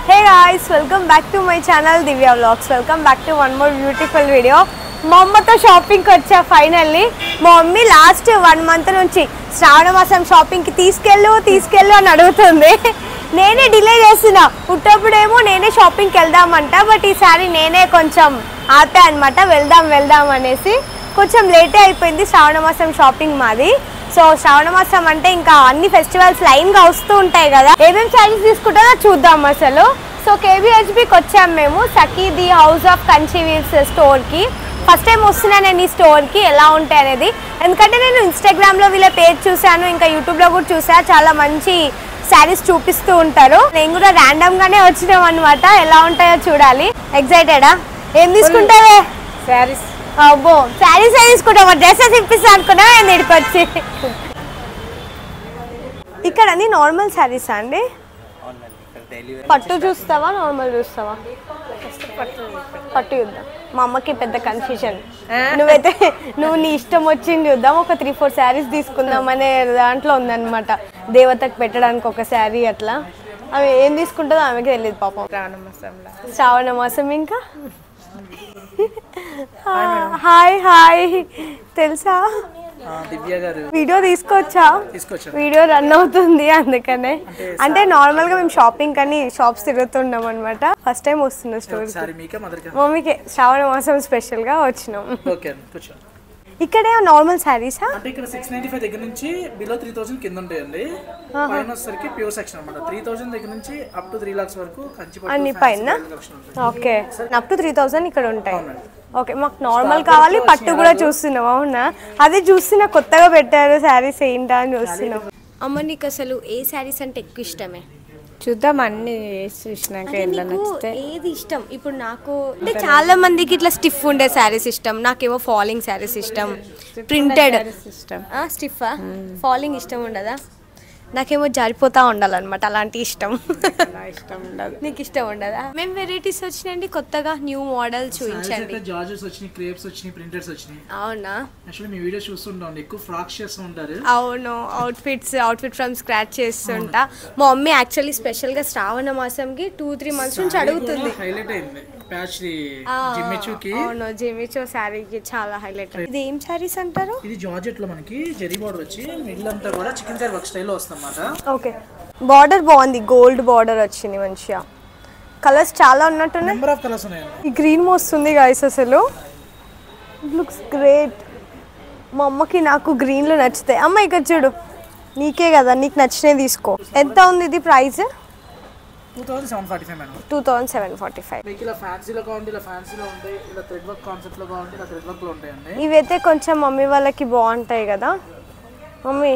Hey guys welcome back to my channel Divya vlogs welcome back to one more beautiful video మా అమ్మతో షాపింగ్కి వచ్చా finally మా mummy last one month నుంచి శ్రావణ మాసం షాపింగ్కి తీసుకెళ్ళు తీసుకెళ్ళు అని అడుగుతుంది నేనే డిలే చేస్తున్నా పుట్టప్పుడేమో నేనే షాపింగ్కి వెళ్దామంట బట్ ఈసారి నేనే కొంచెం ఆపా అనమాట వెళ్దాం వెళ్దాం అనేసి కొంచెం లేటే అయిపోయింది శ్రావణ మాసం షాపింగ్ మాది సో శ్రావణ మాసం అంటే ఇంకా అన్ని ఫెస్టివల్స్ లైన్ గా వస్తూ ఉంటాయి కదా ఏమేమి శారీస్ తీసుకుంటారో చూద్దాం అసలు సో కేబిహెచ్బికి వచ్చాం మేము Sakhi the house of Kanchi wheels store కి ఫస్ట్ టైం వస్తున్నా నేను ఈ స్టోర్ కి ఎలా ఉంటాయి అనేది ఎందుకంటే నేను ఇన్స్టాగ్రామ్ లో వీళ్ళ పేజ్ చూసాను ఇంకా యూట్యూబ్ లో కూడా చూసా చాలా మంచి శారీస్ చూపిస్తూ ఉంటారు నేను కూడా ర్యాండమ్ గానే వచ్చినాం అనమాట ఎలా ఉంటాయో చూడాలి ఎక్సైటెడా ఏం తీసుకుంటావే శారీస్ అబ్బో శారీస్ తీసుకుంటాం డ్రెస్సెస్ ఇప్పిస్తా అనుకున్నా నేను ఇక్కడికి వచ్చి ఇక్కడ అన్ని నార్మల్ శారీస్ అండి పట్టు చూస్తావా నార్మల్ చూస్తావా పట్టు చూద్దాం మా అమ్మకి పెద్ద కన్ఫ్యూజన్ నువ్వైతే నువ్వు నీ ఇష్టం వచ్చింది చూద్దాం ఒక త్రీ ఫోర్ శారీస్ తీసుకుందాం అనే దాంట్లో ఉందన్నమాట దేవతకు పెట్టడానికి ఒక శారీ అట్లా అవి ఏం తీసుకుంటుందో ఆమెకి తెలియదు పాపం శ్రావణ మాసంలో శ్రావణ మాసం ఇంకా హాయ్ హాయ్ తెలుసా దివ్య గారు వీడియో తీసుకోవచ్చా తీసుకొచ్చాను వీడియో రన్ అవుతుంది అందుకనే అంటే నార్మల్ గా మేము షాపింగ్ కానీ షాప్స్ తిరుగుతున్నాం అనమాట ఫస్ట్ టైం వస్తున్నాం స్టోర్ సారీ మీకే మదర్కి మమ్మీకి శ్రావణ మాసం స్పెషల్ గా వచ్చినాం ఓకే అండి కూర్చో ఇక్కడే నార్మల్ శారీసా అంటే ఇక్కడ సిక్స్ నైన్టీ ఫైవ్ దగ్గర నుంచి బిలో త్రీ థౌసండ్ కింద ఉంటాయండి పైన వచ్చేసరికి ప్యూర్ సెక్షన్ అనమాట త్రీ థౌసండ్ దగ్గర నుంచి అప్ టు త్రీ లాక్స్ వరకు కంచి పట్టు, అన్ని fancy పైన style collection ఉంటుంది okay up to three thousand ఇక్కడ ఉంటాయి ఓకే మాకు నార్మల్ కావాలి పట్టు కూడా చూస్తున్నాం అవునా అదే చూస్తున్నా కొత్తగా పెట్టారు శారీస్ ఏంటా అని చూస్తున్నాం అమ్మ నీకు అసలు ఏ శారీస్ అంటే ఎక్కువ ఇష్టమే చూద్దాం అన్ని వేసి చూసినాక అంటే ఎలా నీకు నచ్చితే ఏది ఇష్టం ఇప్పుడు నాకు అంటే చాలా మందికి ఇట్లా స్టిఫ్ ఉండే శారీస్ ఇష్టం నాకేమో ఫాలింగ్ శారీస్ ఇష్టం ప్రింటెడ్ ఇష్టం స్టిఫా ఫాలింగ్ ఇష్టం ఉండదా నాకేమో జారిపోతా ఉండాలన్నమాట అలాంటి ఇష్టం నా ఇష్టం ఉండదు నీకు ఇష్టం ఉండదా మేము వెరైటీస్ వచ్చినాయండి కొత్తగా న్యూ మోడల్ Sarees చూపించండి అయితే జార్జెస్ వచ్చినాయి క్రేప్స్ వచ్చినాయి ప్రింటెడ్స్ వచ్చినాయి అవునా యాక్చువల్లీ మీ వీడియోస్ చూస్తుంటాం ఎక్కువ ఫ్రాక్స్ చేస్తూ ఉంటారు అవును అవుట్ఫిట్స్ అవుట్ఫిట్ ఫ్రమ్ స్క్రాచ్ చేస్తుంటా మా మమ్మీ యాక్చువల్లీ స్పెషల్గా శ్రావణ మాసంకి టూ త్రీ మంత్స్ నుంచి అడుగుతుంది హైలైట్ అయింది ప్యాచ్ ఆ, జిమ్మిచూకి అవును జిమిచో శారీకి చాలా హైలైట్ ఇది ఏం శారీస్ అంటారు ఇది జార్జెట్ లో మనకి జెరీ బార్డర్ వచ్చి మిడిల్ అంతా కూడా చికెన్ కర్రీ వర్క్ స్టైల్లో వస్తుంది అన్నమాట ఓకే బార్డర్ బాగుంది గోల్డ్ బార్డర్ వచ్చింది మంచిగా కలర్స్ చాలా ఉన్నట్టున్నాయి నెంబర్ ఆఫ్ కలర్స్ ఉన్నాయండి ఈ గ్రీన్ వస్తుంది గాయస్ అసలు లుక్స్ గ్రేట్ మా అమ్మకి నాకు గ్రీన్లు నచ్చుతాయి అమ్మ ఇక్కడ చూడు నీకే కదా నీకు నచ్చినవి తీసుకో ఎంత ఉంది ఇది price two thousand seven forty five madam two thousand seven forty five మీకు ఇలా ఫ్యాన్సీలో కావాలంటే ఇలా ఫ్యాన్సీలో ఉంటాయి ఇలా థ్రెడ్ వర్క్ కాన్సెప్ట్ లో కావాలంటే ఇలా థ్రెడ్ వర్క్ లో ఉంటాయండి ఇవైతే కొంచెం మమ్మీ వాళ్ళకి బాగుంటాయి కదా మమ్మీ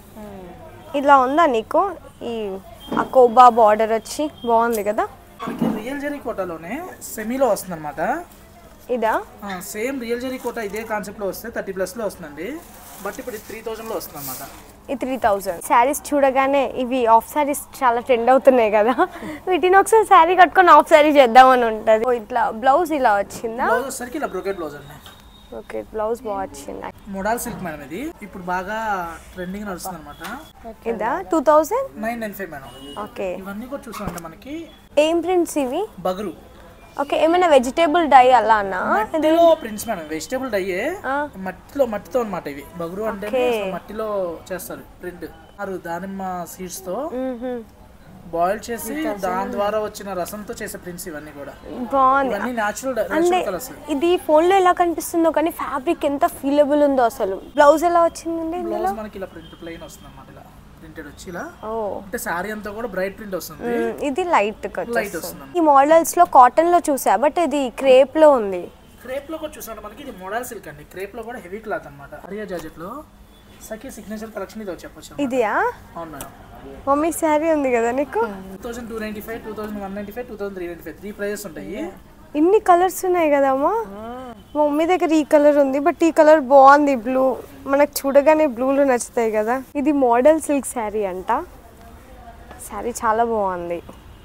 ఇలా ఉందా నీకు ఈ అకోబా బార్డర్ వచ్చి బాగుంది కదా మనకి రియల్ జరీ కోటాలోనే సెమీలో వస్తుంది అనమాట ఇదా సేమ్ రియల్ జరీ కోటా ఇదే కాన్సెప్ట్ లో వస్తే థర్టీ ప్లస్ లో వస్తుందండి బట్ ఇప్పుడు త్రీ థౌసండ్ లో వస్తుంది అనమాట ఈ త్రీ థౌజండ్ శారీస్ చూడగానే ఇవి ఆఫ్ శారీస్ చాలా ట్రెండ్ అవుతున్నాయి కదా వీటిని ఒకసారి శారీ కట్టుకొని ఆఫ్ శారీ చేద్దామని ఉంటుంది ఇట్లా బ్లౌజ్ ఇలా వచ్చిందా బ్లౌజ్ వచ్చేసరికి ఇలా బ్రోకెట్ బ్లౌజ్ అండి ఓకే బ్లౌజ్ బాగా వచ్చింది మోడల్ సిల్క్ మేడం ఇది ఇప్పుడు బాగా ట్రెండింగ్ నడుస్తుంది అనమాట ఇదా two thousand nine nine five madam okay ఇవన్నీ కూడా చూసామంటే మనకి ఏం ప్రింట్స్ ఇవి బగరు ఓకే ఏమైనా వెజిటేబుల్ డై అలా అన్నా మట్టిలో ప్రింట్స్ మేడం వెజిటేబుల్ డయ్యే మట్టిలో మట్టితో అన్నమాట ఇవి బగురు అంటే అసలు మట్టిలో చేస్తారు ప్రింట్ ఆరు దానిమ్మ సీడ్స్ తో బాయిల్ చేసి దాని ద్వారా వచ్చిన రసంతో చేసే ప్రింట్స్ ఇవన్నీ కూడా బాగుంది ఇవన్నీ న్యాచురల్ అంటే న్యాచురల్ కలర్స్ ఇది ఫోన్ లో ఎలా కనిపిస్తుందో కానీ ఫ్యాబ్రిక్ ఎంత ఫీలబుల్ ఉందో అసలు బ్లౌజ్ ఎలా వచ్చిందండి బ్లౌజ్ మనకి ఇలా ప్రింట్ ప్లెయిన్ వస్తుంది అన్నమాట ఇలా ప్రింటెడ్ వచ్చి ఇలా ఓ అంటే శారీ అంతా కూడా బ్రైట్ ప్రింట్ వస్తుంది మ్, ఇది లైట్ లైట్ వస్తుంది ఈ మోడల్స్ లో కాటన్ లో చూసా బట్ ఇది క్రేప్ లో ఉంది క్రేప్ లో కూడా చూసాను మనకి ఇది మోడల్ సిల్క్ అండి క్రేప్ లో కూడా హెవీ క్లాత్ అన్నమాట హరియా జార్జెట్ లో సఖీ సిగ్నేచర్ కలెక్షన్ ఇది చెప్పొచ్చు అన్నమాట. ఇదియా అవును మేడం మమ్మీ శారీ ఉంది కదా నీకు two thousand two ninety five two thousand one ninety five two thousand three ninety five three prices ఉంటాయి ఇన్ని కలర్స్ ఉన్నాయి కదమ్మా మా మమ్మీ దగ్గర ఈ కలర్ ఉంది బట్ ఈ కలర్ బాగుంది బ్లూ మనకు చూడగానే బ్లూలు నచ్చుతాయి కదా ఇది మోడల్ సిల్క్ శారీ అంట శారీ చాలా బాగుంది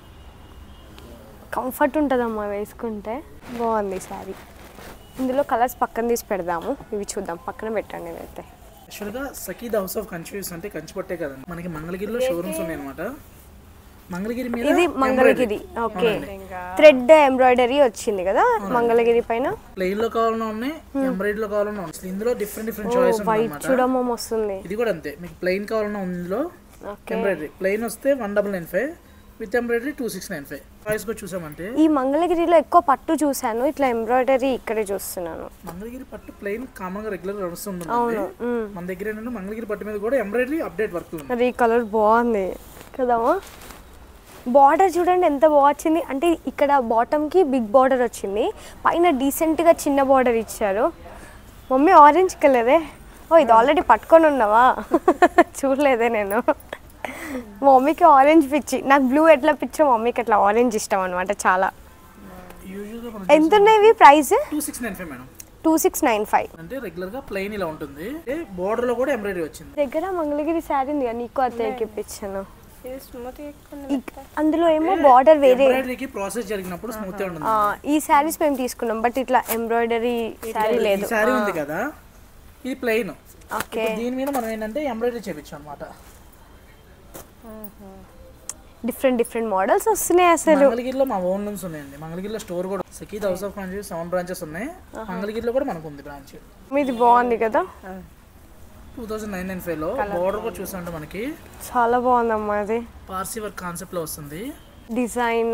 కంఫర్ట్ ఉంటుందమ్మా వేసుకుంటే బాగుంది శారీ ఇందులో కలర్స్ పక్కన తీసి పెడదాము ఇవి చూద్దాం పక్కన పెట్టండి ఇదైతే యాక్చువల్గా Sakhi the house of confuse అంటే కంచిపట్టే కదండి మనకి మంగళగిరిలో షోరూమ్స్ ఉన్నాయి అనమాట మంగళగిరి మీద ఇది మంగళగిరి ఓకే థ్రెడ్ ఎంబ్రాయిడరీ వచ్చింది కదా మంగళగిరి పైన ప్లెయిన్ లో కావాలన్నా ఉన్నాయి ఎంబ్రాయిడరీ లో కావాలన్నా ఉన్నాయి అసలు ఇందులో డిఫరెంట్ డిఫరెంట్ చాయిస్ వైట్ చూడమో వస్తుంది ఇది కూడా అంతే మీకు ప్లెయిన్ కావాలన్నా ఉంది ఇందులో ఓకే ఎంబ్రాయిడరీ ప్లెయిన్ వస్తే one double nine five with embroidery two six nine five price కూడా చూసామంటే ఈ మంగళగిరిలో ఎక్కువ పట్టు చూశాను ఇట్లా ఎంబ్రాయిడరీ ఇక్కడే చూస్తున్నాను మంగళగిరి పట్టు ప్లెయిన్ కామన్ గా రెగ్యులర్ నడుస్తుంది అవును మ్మ్. మన దగ్గర ఏంటంటే మంగళగిరి పట్టు మీద కూడా ఎంబ్రాయిడరీ అప్డేట్ వర్క్ ఉంది అది ఈ కలర్ బాగుంది కదమ్మా బార్డర్ చూడండి ఎంత బాగా వచ్చింది అంటే ఇక్కడ బాటమ్కి బిగ్ బార్డర్ వచ్చింది పైన డీసెంట్గా చిన్న బార్డర్ ఇచ్చారు మమ్మీ ఆరెంజ్ కలరే ఓ ఇది ఆల్రెడీ పట్టుకొని ఉన్నావా చూడలేదే నేను మా మమ్మీకి ఆరెంజ్ పిచ్చి నాకు బ్లూ ఎట్లా పిచ్చో మమ్మీకి అట్లా ఆరెంజ్ ఇష్టం అనమాట చాలా యూజువల్ గా ఎంత ఉన్నాయి price two six nine five madam two six nine five అంటే రెగ్యులర్ గా ప్లెయిన్ ఇలా ఉంటుంది బోర్డర్ లో కూడా ఎంబ్రాయిడరీ వచ్చింది దగ్గర మంగళగిరి శారీ ఉంది కదా నీకు అత్తయ్యకి ఇప్పించాను ఇది స్మూత్ ఎక్కువ ఇక్- అందులో ఏమో బార్డర్ వేరే ఎంబ్రాయిడరీకి ప్రాసెస్ జరిగినప్పుడు స్మూత్ ఉంటుంది ఆ, ఈ శారీస్ మేము తీసుకున్నాం బట్ ఇట్లా ఎంబ్రాయిడరీ శారీ ఈ లేదు శారీ ఉంది కదా ఇది ప్లెయిన్ ఓకే దీని మీద మనం ఏంటంటే ఎంబ్రాయిడరీ చేపించాం అనమాట డిఫరెంట్ డిఫరెంట్ మోడల్స్ వస్తున్నాయి అసలు మంగళగిరిలో మా ఓన్ రూమ్స్ ఉన్నాయండి మంగళగిరిలో స్టోర్ కూడా సకీద్ house of franchise seven branches ఉన్నాయి మంగళగిరిలో కూడా మనకు ఉంది బ్రాంచ్ మీది బాగుంది కదా two thousand nine nine five లో బోర్డర్ కూడా చూసామంటే మనకి చాలా బాగుందమ్మా అది పార్సీ వర్క్ కాన్సెప్ట్ లో వస్తుంది డిజైన్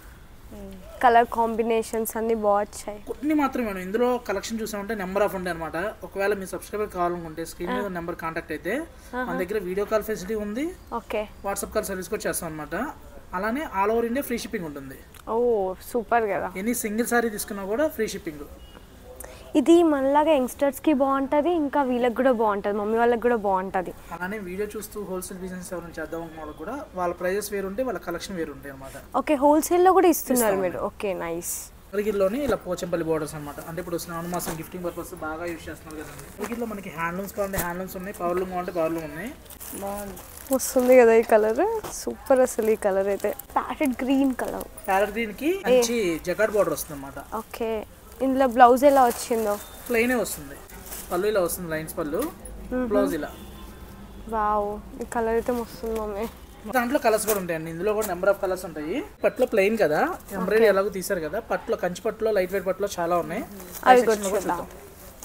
కలర్ కాంబినేషన్స్ అన్ని బాగా వచ్చాయి కొన్ని మాత్రమే మేడం ఇందులో కలెక్షన్ చూసామంటే నెంబర్ ఆఫ్ ఉంటాయి అనమాట ఒకవేళ మీ సబ్స్క్రైబర్ కావాలనుకుంటే స్క్రీన్ మీద నెంబర్ కాంటాక్ట్ అయితే మన దగ్గర వీడియో కాల్ ఫెసిలిటీ ఉంది ఓకే వాట్సాప్ కాల్ సర్వీస్ కూడా చేస్తాం అనమాట అలానే all over India free shipping ఉంటుంది ఓ సూపర్ కదా ఎనీ సింగిల్ సారీ తీసుకున్నా కూడా ఫ్రీ షిప్పింగ్ ఇది మనలాగా యంగ్స్టర్స్కి బాగుంటుంది ఇంకా వీళ్ళకి కూడా బాగుంటుంది మమ్మీ వాళ్ళకి కూడా బాగుంటుంది అలానే వీడియో చూస్తూ హోల్సేల్ బిజినెస్ ఎవరైనా చేద్దాం అనుకున్న వాళ్ళకి కూడా వాళ్ళ ప్రైజెస్ వేరు ఉంటాయి వాళ్ళ కలెక్షన్ వేరు ఉంటాయి అనమాట ఓకే హోల్సేల్లో కూడా ఇస్తున్నారు మీరు ఓకే నైస్ అరిగిరిలోని ఇలా పోచంపల్లి బోర్డర్స్ అనమాట అంటే ఇప్పుడు శ్రావణ మాసం గిఫ్టింగ్ పర్పస్ బాగా యూస్ చేస్తున్నారు కదండి అరిగిరిలో మనకి హ్యాండ్లూమ్స్ కావాలంటే హ్యాండ్లూమ్స్ ఉన్నాయి పవర్లూమ్ కావాలంటే పవర్లూమ్ ఉన్నాయి బాగుంది వస్తుంది కదా ఈ కలర్ సూపర్ అసలు ఈ కలర్ అయితే parrot green colour parrot green కి మంచి జకాట్ బార్డర్ వస్తుంది అనమాట ఓకే ఇందులో బ్లౌజ్ ఎలా వచ్చిందో ప్లెయినే వస్తుంది పళ్ళు ఇలా వస్తుంది లైన్స్ పళ్ళు బ్లౌజ్ ఇలా వావ్ ఈ కలర్ అయితే వస్తుంది మమ్మీ దాంట్లో కలర్స్ కూడా ఉంటాయండి ఇందులో కూడా నెంబర్ ఆఫ్ కలర్స్ ఉంటాయి పట్టులో ప్లెయిన్ కదా ఎంబ్రాయిడరీ ఎలాగో తీసారు కదా పట్టులో కంచి పట్టులో లైట్ వెయిట్ పట్టులో చాలా ఉన్నాయి అవి ఆ section లో కూడా చూద్దాం. చూద్దాం.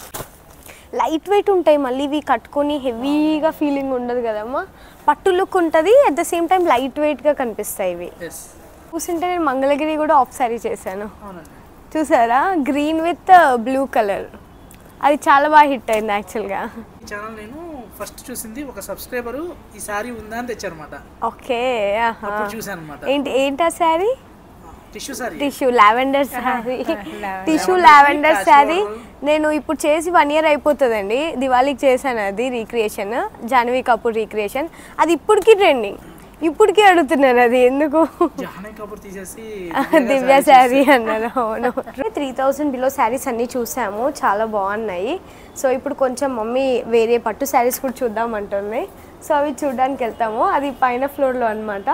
లైట్ వెయిట్ ఉంటాయి మళ్ళీ ఇవి కట్టుకొని హెవీగా ఫీలింగ్ ఉండదు కదమ్మా పట్టు లుక్ ఉంటుంది at the same time light వెయిట్గా కనిపిస్తాయి ఇవి Yes. చూసింటే నేను మంగళగిరి కూడా ఆఫ్ సారీ చేశాను అవునండి చూసారా గ్రీన్ విత్ బ్లూ కలర్ అది చాలా బాగా హిట్ అయింది యాక్చువల్గా ఈ ఛానల్ నేను ఫస్ట్ చూసింది ఒక సబ్స్క్రైబర్ ఈ సారీ ఉందా అని తెచ్చారనమాట ఓకే అప్పుడు చూసాను అనమాట ఏంటి ఏంటి ఆ sari tissue sari tissue lavender sari tissue lavender sari నేను ఇప్పుడు చేసి వన్ ఇయర్ అయిపోతుందండి దివాళీకి చేశాను అది రీక్రియేషన్ జాన్వీ కపూర్ రీక్రియేషన్ అది ఇప్పటికీ ట్రెండింగ్ ఇప్పటికీ అడుగుతున్నారు అది ఎందుకు జహానీ కపూర్ తీసేసి దివ్య శారీ అన్నారు అవును త్రీ థౌసండ్ బిలో శారీస్ అన్నీ చూసాము చాలా బాగున్నాయి సో ఇప్పుడు కొంచెం మమ్మీ వేరే పట్టు శారీస్ కూడా చూద్దాం అంటుంది సో అవి చూడడానికి వెళ్తాము అది పైన ఫ్లోర్లో అన్నమాట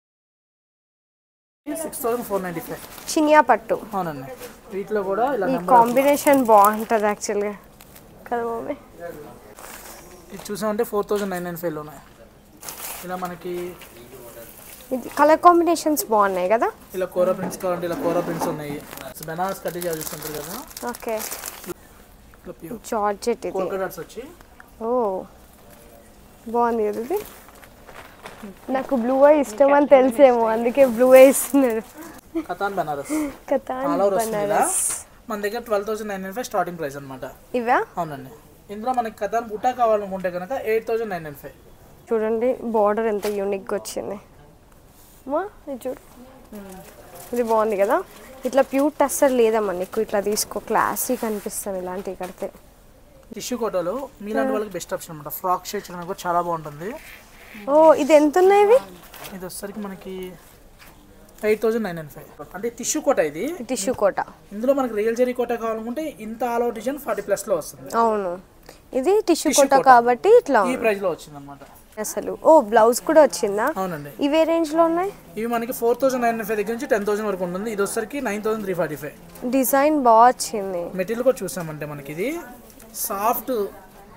six thousand four ninety five చినియా పట్టు అవునండి వీటిలో కూడా ఇలా ఈ నెంబర్ కాంబినేషన్ బాగుంటుంది యాక్చువల్గా కదా మమ్మీ ఇది చూసామంటే ఫోర్ థౌసండ్ నైన్ నైన్ ఫైవ్లో ఉన్నాయి ఇలా మనకి ఇది కలర్ కాంబినేషన్స్ బాగున్నాయి కదా ఇలా కోరా ప్రింట్స్ కావాలంటే ఇలా కోరా ప్రింట్స్ ఉన్నాయి బెనారస్ కట్టి చదివిస్తుంటారు కదా ఓకే ఇలా ప్యూర్ జార్జెట్ ఇది కోల్కా డాట్స్ వచ్చి ఓ బాగుంది కదా ఇది నాకు బ్లూ ఇష్టం అని తెలిసేమో అందుకే బ్లూ ఇస్తున్నాడు కథాన్ బెనారస్ కథాన్ ఆల్ ఓవర్ వస్తుంది ఇలా బనారస్ మన దగ్గర twelve thousand nine nine five starting price అనమాట ఇవా అవునండి ఇందులో మనకి కథాన్ బుట్టా కావాలనుకుంటే కనుక eight thousand nine nine five చూడండి బార్డర్ ఎంత యూనిక్గా వచ్చింది అమ్మా ఇది చూడు ఇది బాగుంది కదా ఇట్లా ప్యూర్ టస్సర్ లేదమ్మా నీకు ఇట్లా తీసుకో క్లాసీగా అనిపిస్తుంది ఇలాంటివి కడితే టిష్యూ కోటలో మీలాంటి వాళ్ళకి బెస్ట్ ఆప్షన్ అనమాట ఫ్రాక్ షేడ్ చేయడానికి కూడా చాలా బాగుంటుంది ఓ ఇది ఎంత ఉన్నాయి ఇవి ఇది వచ్చేసరికి మనకి eight thousand nine nine five అంటే టిష్యూ కోట ఇది టిష్యూ కోట ఇందులో మనకి రియల్ జరీ కోట కావాలనుకుంటే ఇంత ఆల్ అవుట్ డిజైన్ ఫార్టీ ప్లస్లో వస్తుంది అవును ఇది టిష్యూ కోట కాబట్టి ఇట్లా ఈ ప్రైస్లో వచ్చింది అనమాట అసలు ఓ బ్లౌజ్ కూడా వచ్చిందా అవునండి ఇవే రేంజ్లో ఉన్నాయి ఇవి మనకి ఫోర్ థౌసండ్ నైన్ ఫైవ్ దగ్గర నుంచి టెన్ థౌసండ్ వరకు ఉంటుంది ఇది వచ్చరికి nine thousand three forty five design బాగా వచ్చింది మెటీరియల్ కూడా చూసామంటే మనకి ఇది సాఫ్ట్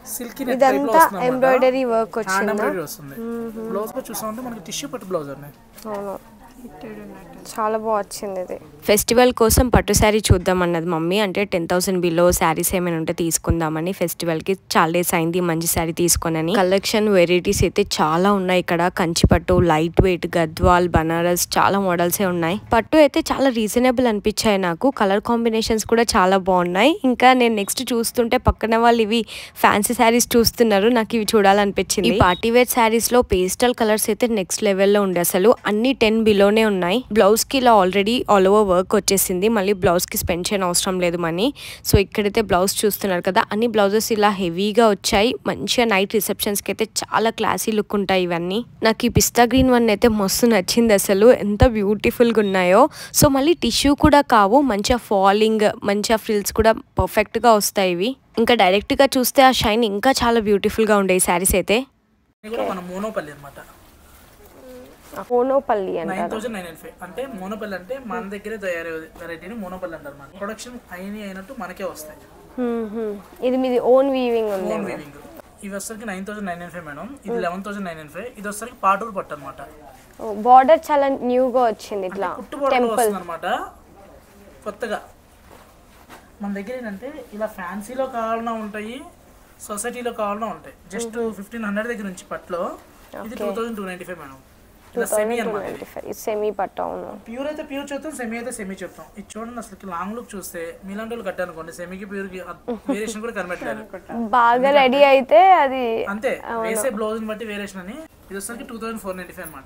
సిల్కీ నెట్ టైప్ లో ఇదంతా వస్తుంది ఎంబ్రాయిడరీ వర్క్ హ్యాండ్ వచ్చిందా ఎంబ్రాయిడరీ వస్తుంది బ్లౌజ్ కూడా చూసామంటే మనకి టిష్యూ పట్టు బ్లౌజ్ ఉన్నాయి అవును చాలా బాగా వచ్చింది ఇది ఫెస్టివల్ కోసం పట్టు శారీ చూద్దాం అన్నది మమ్మీ అంటే టెన్ థౌసండ్ బిలో శారీస్ ఏమైనా ఉంటే తీసుకుందామని ఫెస్టివల్ కి చాలా డేస్ అయింది మంచి శారీ తీసుకోనని కలెక్షన్ వెరైటీస్ అయితే చాలా ఉన్నాయి ఇక్కడ కంచి పట్టు లైట్ వెయిట్ గద్వాల్ బనారస్ చాలా మోడల్స్ ఏ ఉన్నాయి పట్టు అయితే చాలా రీజనబుల్ అనిపించాయి నాకు కలర్ కాంబినేషన్స్ కూడా చాలా బాగున్నాయి ఇంకా నేను నెక్స్ట్ చూస్తుంటే పక్కన వాళ్ళు ఇవి ఫ్యాన్సీ శారీస్ చూస్తున్నారు నాకు ఇవి చూడాలనిపించింది ఈ పార్టీ వేర్ శారీస్ లో పేస్టల్ కలర్స్ అయితే నెక్స్ట్ లెవెల్లో ఉండే అసలు అన్ని టెన్ బిలోనే ఉన్నాయి బ్లౌజ్ కి ఇలా ఆల్రెడీ ఆల్ ఓవర్ వర్క్ వచ్చేసింది మళ్ళీ బ్లౌజ్ కి స్పెండ్ చేయని అవసరం లేదు మనీ సో ఇక్కడైతే బ్లౌజ్ చూస్తున్నారు కదా అన్ని బ్లౌజెస్ ఇలా హెవీగా వచ్చాయి మంచిగా నైట్ రిసెప్షన్స్ కి అయితే చాలా క్లాసీ లుక్ ఉంటాయి ఇవన్నీ నాకు ఈ పిస్తా గ్రీన్ వన్ అయితే మస్తు నచ్చింది అసలు ఎంత బ్యూటిఫుల్ గా ఉన్నాయో సో మళ్ళీ టిష్యూ కూడా కావు మంచిగా ఫాలింగ్ మంచిగా ఫ్రిల్స్ కూడా పర్ఫెక్ట్ గా వస్తాయి ఇవి ఇంకా డైరెక్ట్ గా చూస్తే ఆ షైన్ ఇంకా చాలా బ్యూటిఫుల్ గా ఉండే ఈ శారీస్ అయితే ఇది కూడా మన మోనోపల్లి అనమాట ఓనోపల్లి నైన్ అంటారు థౌసండ్ నైన్ ఫైవ్ అంటే మోనోపల్లి అంటే మన దగ్గరే తయారయ్యే వెరైటీని మోనోపల్లి అంటారు మన ప్రొడక్షన్ అయినాయి అయినట్టు మనకే వస్తాయి హ్మ్, హ్మ్. ఇది మీది ఓన్ వీవింగ్ ఉంది ఓన్ వీవింగ్ ఇవి వచ్చరికి nine thousand nine nine five madam ఇది eleven thousand nine nine five ఇది వచ్చరికి పాటూరు పట్టు అనమాట బార్డర్ చాలా న్యూగా వచ్చింది ఇట్లా పుట్టు బోర్డర్ వస్తుంది అనమాట కొత్తగా మన దగ్గర ఏంటంటే ఇలా ఫ్యాన్సీలో కావాలన్నా ఉంటాయి సొసైటీలో కావాలన్నా ఉంటాయి జస్ట్ ఫిఫ్టీన్ హండ్రెడ్ దగ్గర నుంచి పట్లో ఇది two thousand two ninety five madam ఇలా సెమీ అనమాట ఇది సెమీ పట్టు అవును ప్యూర్ అయితే ప్యూర్ చెప్తాం సెమీ అయితే సెమీ చెప్తాం ఇది చూడండి అసలు లాంగ్ లుక్ చూస్తే మీలాంటి వాళ్ళు కట్టానుకోండి సెమీకి ప్యూర్ కి వేరియేషన్ కూడా కనిపెట్టలేదు బాగా రెడీ అయితే అది అంతే వేసే బ్లౌజ్ బట్టి వేరియేషన్ అని ఇది వచ్చరికి two thousand four ninety five అనమాట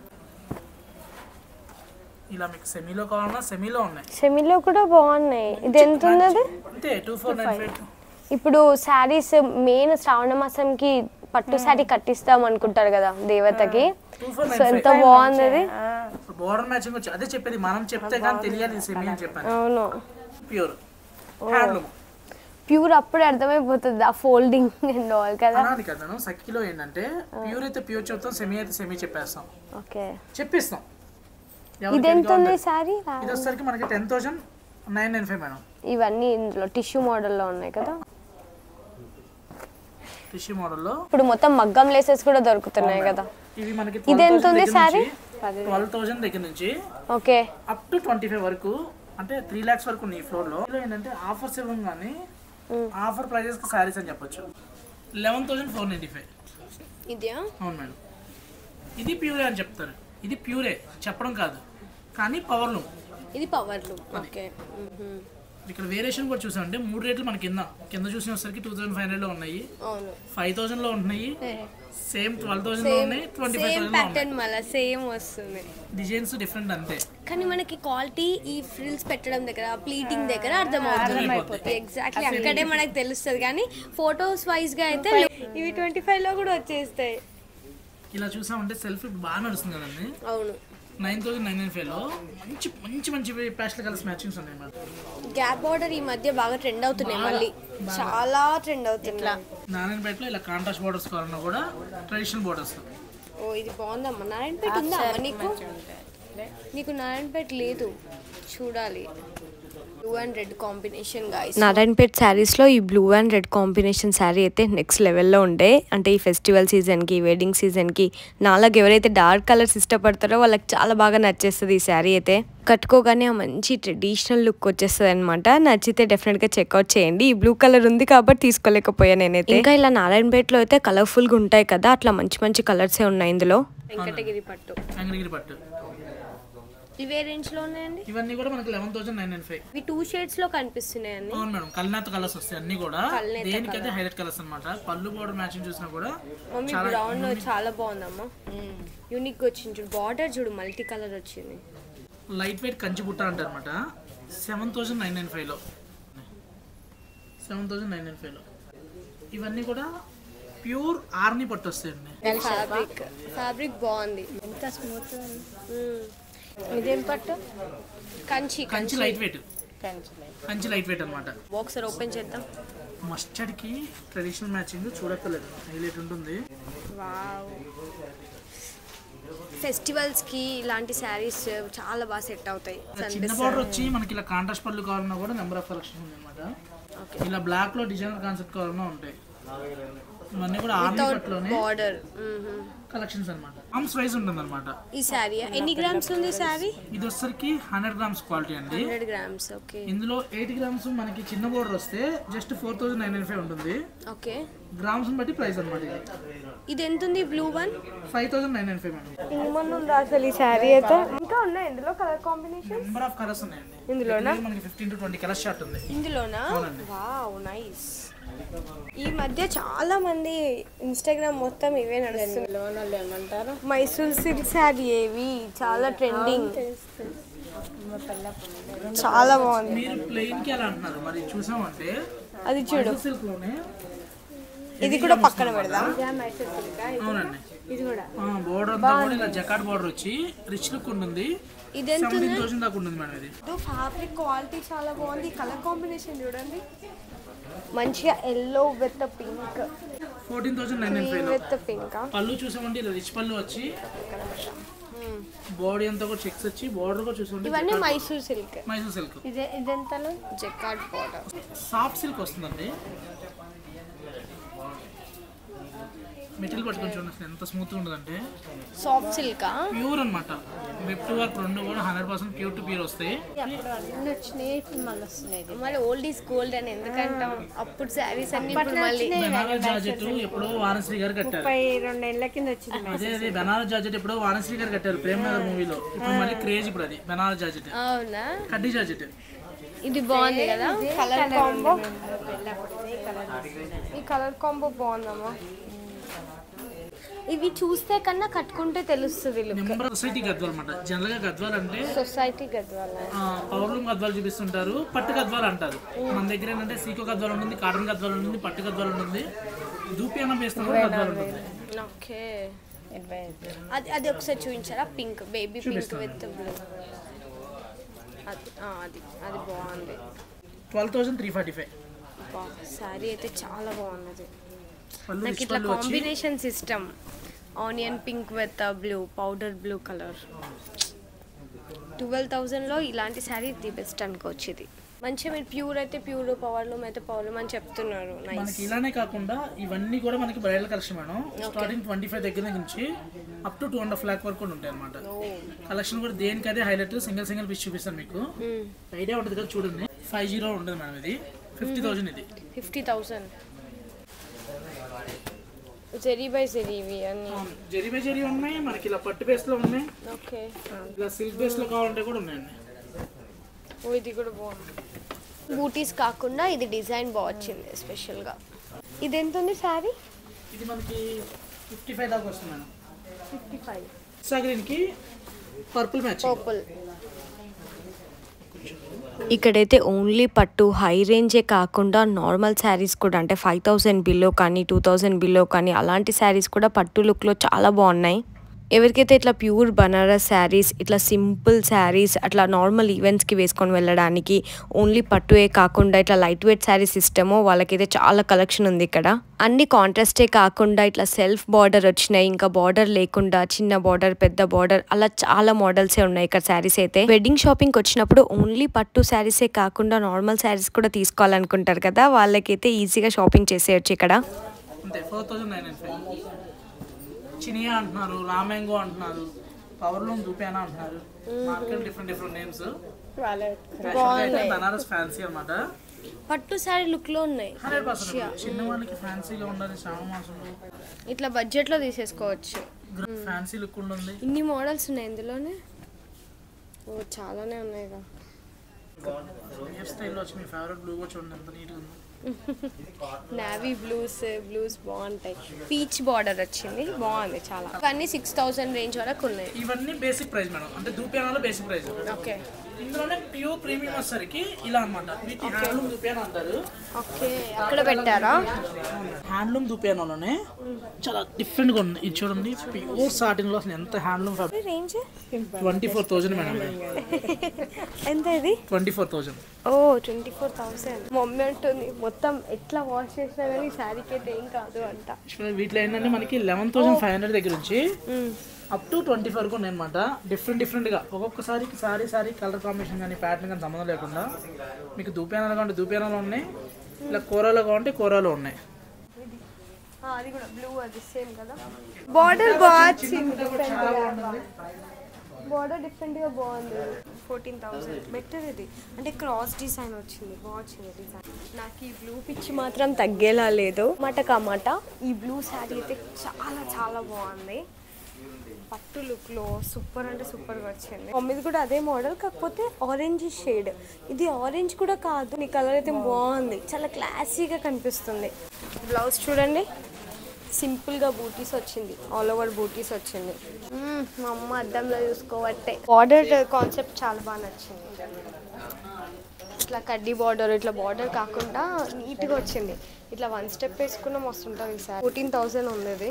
ఇలా మీకు సెమీలో కావాలన్నా సెమీలో ఉన్నాయి సెమీలో కూడా బాగున్నాయి ఇది ఎంత ఉంది అది అంతే టూ ఫోర్ నైన్ ఫైవ్ ఇప్పుడు శారీస్ మెయిన్ శ్రావణ మాసంకి పట్టు శారీ కట్టిస్తాం అనుకుంటారు కదా దేవతకి టూ ఫోర్ సో ఎంత బాగుంది అది బోర్డర్ మ్యాచింగ్ వచ్చి అదే చెప్పేది మనం చెప్తే కానీ తెలియాలి ఇది సెమీ అని చెప్పాను అవును ప్యూర్ హ్యాండ్లూమ్ ప్యూర్ అప్పుడు అర్థమైపోతుంది ఆ ఫోల్డింగ్ అండ్ ఆల్ కదా అనాది కదా నేను సఖిలో ఏంటంటే ప్యూర్ అయితే ప్యూర్ చెప్తాం సెమీ అయితే సెమీ చెప్పేస్తాం ఓకే చెప్పిస్తాం ఇది ఎవరికి ఎంత ఏది ఉంది కావాలో శారీ ఇది వచ్చేసరికి మనకి ten thousand nine nine five madam ఇవన్నీ ఇందులో టిష్యూ మోడల్లో ఉన్నాయి కదా టిష్యూ మోడల్లో ఇప్పుడు మొత్తం మగ్గం లేసెస్ కూడా దొరుకుతున్నాయి కదా ఇవి మనకి ఇది ఎంత ఉంది సారీ? ట్వెల్వ్ థౌసండ్ దగ్గర నుంచి okay up to twenty five వరకు అంటే త్రీ ల్యాక్స్ వరకు ఉన్నాయి ఈ ఫ్లోర్ లో ఇందులో ఏంటంటే ఆఫర్స్ ఇవ్వం కానీ ఆఫర్ ప్రైజెస్ కి సారీస్ అని చెప్పొచ్చు eleven thousand four ninety five ఇదే అవును మేడం ఇది ప్యూరే అని చెప్తారు ఇది ప్యూరే చెప్పడం కాదు కానీ పవర్ లూమ్ ఇది పవర్లు ఓకే ఇక్కడ వేరియేషన్ కూడా చూసామంటే మూడు రేట్లు మన కింద కింద చూసిన వచ్చరికి టూ థౌసండ్ ఫైవ్ హండ్రెడ్ లో ఉన్నాయి అవును ఫైవ్ థౌసండ్ లో ఉంటున్నాయి సేమ్ ట్వెల్వ్ థౌసండ్ లో ఉన్నాయి ట్వంటీ ఫైవ్ థౌసండ్ లో ఉన్నాయి ప్యాటర్న్ మళ్ళీ సేమ్ వస్తుంది డిజైన్స్ డిఫరెంట్ అంతే కానీ మనకి క్వాలిటీ ఈ ఫ్రిల్స్ పెట్టడం దగ్గర ప్లీటింగ్ దగ్గర అర్థమవుతుంది ఎగ్జాక్ట్లీ అక్కడే మనకు తెలుస్తుంది కానీ ఫొటోస్ వైజ్ గా అయితే ఇవి ట్వంటీ ఫైవ్ లో కూడా వచ్చేస్తాయి ఇలా చూసామంటే సెల్ఫ్ బాగా నడుస్తుంది కదండి అవును nine thousand nine nine five లో మంచి మంచి మంచి ప్యాస్టల్ కలర్స్ మ్యాచింగ్స్ ఉన్నాయి మేడం గ్యాప్ బార్డర్ ఈ మధ్య బాగా ట్రెండ్ అవుతున్నాయి మళ్ళీ చాలా ట్రెండ్ అవుతుంది నారాయణపేటలో ఇలా కాంట్రాస్ట్ బోర్డర్స్ కావాలన్నా కూడా ట్రెడిషనల్ బోర్డర్స్ ఓ ఇది బాగుందమ్మా నారాయణపేట ఉందా అమ్మ నీకు నీకు నారాయణపేట లేదు చూడాలి blue and red combination guys Narayanpet శారీస్లో ఈ blue and red combination sari అయితే నెక్స్ట్ లెవెల్లో ఉండే అంటే ఈ ఫెస్టివల్ సీజన్కి వెడ్డింగ్ సీజన్కి నాలాగా ఎవరైతే డార్క్ కలర్స్ ఇష్టపడతారో వాళ్ళకి చాలా బాగా నచ్చేస్తుంది ఈ శారీ అయితే కట్టుకోగానే ఆ మంచి ట్రెడిషనల్ లుక్ వచ్చేస్తుంది అనమాట నచ్చితే డెఫినెట్గా చెక్అవుట్ చేయండి ఈ బ్లూ కలర్ ఉంది కాబట్టి తీసుకోలేకపోయా నేనైతే ఇంకా ఇలా నారాయణపేటలో అయితే కలర్ఫుల్గా ఉంటాయి కదా అట్లా మంచి మంచి కలర్సే ఉన్నాయి ఇందులో వెంకటగిరి పట్టు వెంకటగిరి పట్టు ఇవే రేంజ్ లో ఉన్నాయండి ఇవన్నీ కూడా మనకి eleven thousand nine nine five ఇవి టూ షేడ్స్ లో కనిపిస్తున్నాయండి అవును మేడం కల్నాథ్ కలర్స్ వస్తాయి అన్ని కూడా దేనికైతే హైలైట్ కలర్స్ అన్నమాట పళ్ళు బోర్డర్ మ్యాచింగ్ చూసినా కూడా మమ్మీ బ్రౌన్ చాలా బాగుందమ్మా యూనిక్ వచ్చింది చూడు బార్డర్ చూడు మల్టీ కలర్ వచ్చింది లైట్ వెయిట్ కంచి బుట్ట అంటారు అనమాట సెవెన్ థౌసండ్ నైన్ నైన్ ఫైవ్లో సెవెన్ థౌసండ్ నైన్ నైన్ ఫైవ్లో ఇవన్నీ కూడా ప్యూర్ ఆర్ని పట్టు వస్తాయండి ఫ్యాబ్రిక్ ఫ్యాబ్రిక్ బాగుంది ఎంత స్మూత్ ఇదేం పట్టు కంచి కంచి లైట్ వెయిట్ కంచులే కంచి లైట్ వెయిట్ అనమాట ఒకసారి ఓపెన్ చేద్దాం మస్టర్డ్కి ట్రెడిషనల్ మ్యాచింగ్ చూడక్కర్లేదు హైలైట్ ఉంటుంది ఫెస్టివల్స్ కి ఇలాంటి శారీస్ చాలా బాగా సెట్ అవుతాయి చిన్న బార్డర్ వచ్చి మనకి ఇలా కాంట్రాస్ట్ పళ్ళు కావాలన్నా కూడా నెంబర్ ఆఫ్ కలెక్షన్ ఉంది అనమాట ఇలా బ్లాక్ లో డిజైనర్ కాన్సెప్ట్ కావాలన్నా ఉంటాయి ఇవన్నీ కూడా ఆర్మీ పట్టులోనే బార్డర్ కలెక్షన్స్ అనమాట ఆర్మ్స్ వైజ్ ఉంటుంది అనమాట ఈ శారీ ఎన్ని గ్రామ్స్ ఉంది శారీ ఇది వచ్చరికి హండ్రెడ్ గ్రామ్స్ క్వాలిటీ అండి హండ్రెడ్ గ్రామ్స్ ఓకే ఇందులో ఎయిట్ గ్రామ్స్ మనకి చిన్న బోర్డర్ వస్తే just four thousand nine five ఉంటుంది ఓకే గ్రామ్స్ బట్టి ప్రైస్ అనమాట ఇది ఇది ఎంత ఉంది blue one five thousand nine nine five madam ఏమన్నా ఉందా అసలు ఈ శారీ అయితే ఇంకా ఉన్నాయి ఇందులో colour combination number of colours ఉన్నాయండి ఇందులోనా? ఇందులో మనకి fifteen to twenty colours short ఉంది ఇందులోనా అవునండి. వావ్ నైస్ ఈ మధ్య చాలా మంది ఇన్స్టాగ్రామ్ మొత్తం ఇవే నడుస్తుంది వాళ్ళు ఏమంటారు మైసూర్ సిల్క్ శారీ ఏవి చాలా ట్రెండింగ్ చాలా బాగుంది మీరు ప్లెయిన్ కి అలా అంటున్నారు మరి చూసామంటే అది చూడు సిల్క్ లోనే ఇది కూడా పక్కన పెడదాం అవునండి ఇది కూడా బోర్డర్ అంతా కూడా ఇలా జకాట్ బోర్డర్ వచ్చి రిచ్ లుక్ ఉంటుంది ఇది ఎంత సెవెంటీన్ థౌసండ్ దాకా ఉంటుంది మేడం ఇది ఫ్యాబ్రిక్ క్వాలిటీ చాలా బాగుంది కలర్ కాంబినేషన్ చూడండి మంచిగా yellow with pink fourteen thousand nine nine five with pink పళ్ళు చూసామంటే ఇలా రిచ్ పళ్ళు వచ్చి బాడీ అంతా కూడా చెక్స్ వచ్చి బోర్డర్ కూడా చూసామంటే ఇవన్నీ మైసూర్ సిల్క్ మైసూర్ సిల్క్ ఇదే ఇదెంతలో జెకార్డ్ బార్డర్ సాఫ్ట్ సిల్క్ వస్తుందండి మెటీరియల్ పట్టుకొని చూడండి అసలు ఎంత స్మూత్ ఉంటుందంటే సాఫ్ట్ సిల్కా ప్యూర్ అనమాట వెబ్ టు వర్క్ రెండు కూడా hundred percent pure to pure వస్తాయి అప్పుడు అన్నీ వచ్చినాయి ఇప్పుడు మళ్ళీ వస్తున్నాయి మళ్ళీ ఓల్డ్ ఈజ్ గోల్డ్ అని ఎందుకంటాం అప్పుడు శారీస్ అన్ని ఇప్పుడు మళ్ళీ బెనారస్ జార్జెట్ ఎప్పుడో వారణశ్రీ గారు కట్టారు ముప్పై రెండేళ్ల కింద వచ్చింది అదే అదే బెనారస్ జార్జెట్ ఎప్పుడో వారణశ్రీ గారు కట్టారు ప్రేమ్ నగర్ మూవీలో ఇప్పుడు మళ్ళీ క్రేజ్ ఇప్పుడు అది బెనారస్ జార్జెట్ అవునా కడ్డీ జార్జెట్ ఇది బాగుంది కదా కలర్ కాంబో ఈ కలర్ కాంబో బాగుందమ్మా ఇవి చూస్తే కన్నా కట్టుకుంటే తెలుస్తుంది లుక్ నెంబర్ సొసైటీ గద్వాల్ అనమాట జనరల్ గా గద్వాల్ అంటే society Gadwala power loom Gadwal చూపిస్తుంటారు పట్టు గద్వాలు అంటారు మన దగ్గర ఏంటంటే సీకో గద్వాలు ఉంటుంది కాటన్ గద్వాలు ఉంటుంది పట్టు గద్వాలు ఉంటుంది దూపి అన్నం వేస్తున్న కూడా గద్వాలు ఉంటుంది ఓకే అది అది ఒకసారి చూపించారా pink baby pink with blue అది ఆ, అది అది బాగుంది twelve thousand three forty five sari అయితే చాలా బాగున్నది పళ్ళు నాకు రిచ్ ఇట్లా పళ్ళు వచ్చి combination system onion pink with blue powder blue colour ట్వెల్వ్ థౌజండ్లో ఇలాంటి శారీ ది బెస్ట్ అనుకోవచ్చు ఇది మంచిగా మీరు ప్యూర్ అయితే ప్యూర్ పవర్లో అయితే పవర్ అని చెప్తున్నారు నైస్ మనకి ఇలానే కాకుండా ఇవన్నీ కూడా మనకి bridal collection madam starting twenty five దగ్గర నుంచి up to two and half lakh వరకు కూడా ఉంటాయి అనమాట కలెక్షన్ కూడా దేనికి అదే హైలైట్ సింగిల్ సింగిల్ పీస్ చూపిస్తాను మీకు ఐడియా ఉంటుంది కదా చూడండి ఫైవ్ జీరో ఉంటుంది మేడం ఇది ఫిఫ్టీ థౌసండ్ ఇది ఫిఫ్టీ థౌసండ్ జెరీ బై జెరీ ఇవి అన్ని జరీ బై జరీ ఉన్నాయి మనకి ఇలా పట్టు బేస్ లో ఉన్నాయి ఓకే ఇలా సిల్క్ బేస్ లో కావాలంటే కూడా ఉన్నాయండి ఓ ఇది కూడా బాగుంది బూటీస్ కాకుండా ఇది డిజైన్ బాగా వచ్చింది స్పెషల్గా ఇది ఎంత ఉంది శారీ ఇది మనకి ఫిఫ్టీ ఫైవ్ దాకా వస్తుంది మేడం ఫిఫ్టీ ఫైవ్ గ్రీన్ కి పర్పుల్ మ్యాచ్ పర్పుల్ ఇక్కడైతే ఓన్లీ పట్టు హై రేంజే కాకుండా నార్మల్ శారీస్ కూడా అంటే ఫైవ్ థౌసండ్ బిలో కానీ టూ థౌసండ్ బిలో కానీ అలాంటి శారీస్ కూడా పట్టు లుక్లో చాలా బాగున్నాయి ఎవరికైతే ఇట్లా ప్యూర్ బనారస్ శారీస్ ఇట్లా సింపుల్ శారీస్ అట్లా నార్మల్ ఈవెంట్స్కి వేసుకొని వెళ్ళడానికి ఓన్లీ పట్టువే కాకుండా ఇట్లా లైట్ వెయిట్ శారీస్ ఇష్టమో వాళ్ళకైతే చాలా కలెక్షన్ ఉంది ఇక్కడ అన్ని కాంట్రాస్టే కాకుండా ఇట్లా సెల్ఫ్ బార్డర్ వచ్చినాయి ఇంకా బార్డర్ లేకుండా చిన్న బార్డర్ పెద్ద బార్డర్ అలా చాలా మోడల్సే ఉన్నాయి ఇక్కడ శారీస్ అయితే వెడ్డింగ్ షాపింగ్కి వచ్చినప్పుడు ఓన్లీ పట్టు శారీసే కాకుండా నార్మల్ శారీస్ కూడా తీసుకోవాలనుకుంటారు కదా వాళ్ళకైతే ఈజీగా షాపింగ్ చేసేయచ్చు ఇక్కడ అంతే four thousand nine hundred five చినియా అంటున్నారు రామెంగో అంటున్నారు పవర్ లూమ్ దూపానా అంటున్నారు market different different names Banaras fancy అన్నమాట పట్టు శారీ లుక్లో ఉన్నాయి హండ్రెడ్ పర్సెంట్ చిన్న వాళ్ళకి ఫ్యాన్సీగా ఉండాలి శ్రావణ మాసంలో ఇట్లా బడ్జెట్లో తీసేసుకోవచ్చు ఫ్యాన్సీ లుక్ ఉంటుంది ఇన్ని మోడల్స్ ఉన్నాయి ఇందులోనే ఓ చాలానే ఉన్నాయిగా హెయిర్ స్టైల్లో వచ్చి మీ ఫేవరెట్ బ్లూ కూడా చూడండి ఎంత నీట్గా ఉంది నావీ బ్లూస్ బ్లూస్ బాగుంటాయి పీచ్ బార్డర్ వచ్చింది బాగుంది చాలా ఇవన్నీ సిక్స్ థౌసండ్ రేంజ్ వరకు ఉన్నాయి ఇవన్నీ బేసిక్ ప్రైస్ మేడం అంటే దూపానాలో బేసిక్ ప్రైస్ ఓకే ఇందులోనే ప్యూర్ ప్రీమియం వచ్చేసరికి ఇలా అన్నమాట వీటి హ్యాండ్లూమ్ దుపియాన అంటారు ఓకే అక్కడ పెట్టారా హ్యాండ్లూమ్ దుపియానలోనే చాలా డిఫరెంట్ గా ఉంది ఇది చూడండి ప్యూర్ సాటిన్ లో అసలు ఎంత handloom fabric range twenty four thousand madam ఎంత ఇది ట్వంటీ ఫోర్ థౌసండ్ ఓ ట్వంటీ ఫోర్ థౌసండ్ మమ్మీ అంటుంది మొత్తం ఎట్లా వాష్ చేసినా కానీ శారీకి అయితే ఏం కాదు అంట వీటిలో ఏంటంటే మనకి లెవెన్ థౌసండ్ ఫైవ్ హండ్రెడ్ దగ్గర నుంచి అప్ టు ట్వంటీ ఫోర్ కూడా అనమాట డిఫరెంట్ డిఫరెంట్గా ఒక్కొక్కసారికి సారీ సారీ కలర్ కాంబినేషన్ కానీ ప్యాటర్న్ కానీ సంబంధం లేకుండా మీకు దూపానాలు కావాలంటే దూపానాలు ఉన్నాయి ఇలా కూరలో కావాలంటే కూరలో ఉన్నాయి అది కూడా బ్లూ అది సేమ్ కదా బార్డర్ బాగా వచ్చింది బార్డర్ డిఫరెంట్ గా బాగుంది ఫోర్టీన్ థౌసండ్ బెటర్ ఇది అంటే క్రాస్ డిజైన్ వచ్చింది బాగా వచ్చింది డిజైన్ నాకు ఈ బ్లూ పిచ్ మాత్రం తగ్గేలా లేదు మాట కామాట ఈ బ్లూ శారీ అయితే చాలా చాలా బాగుంది పట్టు లుక్ లో సూపర్ అంటే సూపర్ గా వచ్చింది మమ్మీది కూడా అదే మోడల్ కాకపోతే ఆరెంజ్ షేడ్ ఇది ఆరెంజ్ కూడా కాదు నీ కలర్ అయితే బాగుంది చాలా క్లాసీగా కనిపిస్తుంది బ్లౌజ్ చూడండి సింపుల్ గా బూటీస్ వచ్చింది ఆల్ ఓవర్ బూటీస్ వచ్చింది మ్మ్, మా అమ్మ అద్దంలో చూసుకోవట్టే బార్డర్ కాన్సెప్ట్ చాలా బాగా నచ్చింది ఇట్లా కడ్డీ బార్డర్ ఇట్లా బార్డర్ కాకుండా నీట్గా వచ్చింది ఇట్లా వన్ స్టెప్ వేసుకున్న మస్తు ఉంటుంది సార్ ఫోర్టీన్ థౌసండ్ ఉంది ఇది